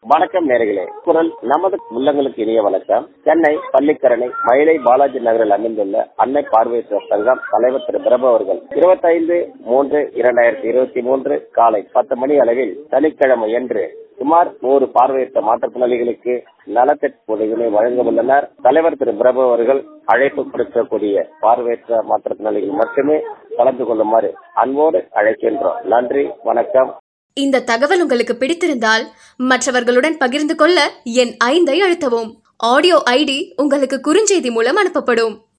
வணக்கம் நேர்களே குரல் நமது உள்ளங்களுக்கு இனிய வணக்கம் சென்னை பள்ளிக்கரணை மயிலை பாலாஜி நகரில் அமைந்துள்ள அன்னை பார்வையற்ற சங்கம் தலைவர் திரு பிரபு அவர்கள் இருபத்தைந்து மூன்று இரண்டாயிரத்தி இருபத்தி மூன்று காலை பத்து மணி அளவில் சனிக்கிழமை என்று சுமார் நூறு பார்வையற்ற மாற்றுத்திறனாளிகளுக்கு நலத்திட்ட உதவிகளை வழங்க உள்ளனர் தலைவர் திரு பிரபு அவர்கள் அழைப்பு கொடுக்கக்கூடிய பார்வையற்ற மாற்றுத்திறனாளிகள் மட்டுமே கலந்து கொள்ளுமாறு அன்போடு அழைக்கின்றோம் நன்றி வணக்கம் இந்த தகவல் உங்களுக்கு பிடித்திருந்தால் மற்றவர்களுடன் பகிர்ந்து கொள்ள என் ஐந்தை அழுத்தவும் ஆடியோ ஐடி உங்களுக்கு குறுஞ்செய்தி மூலம் அனுப்பப்படும்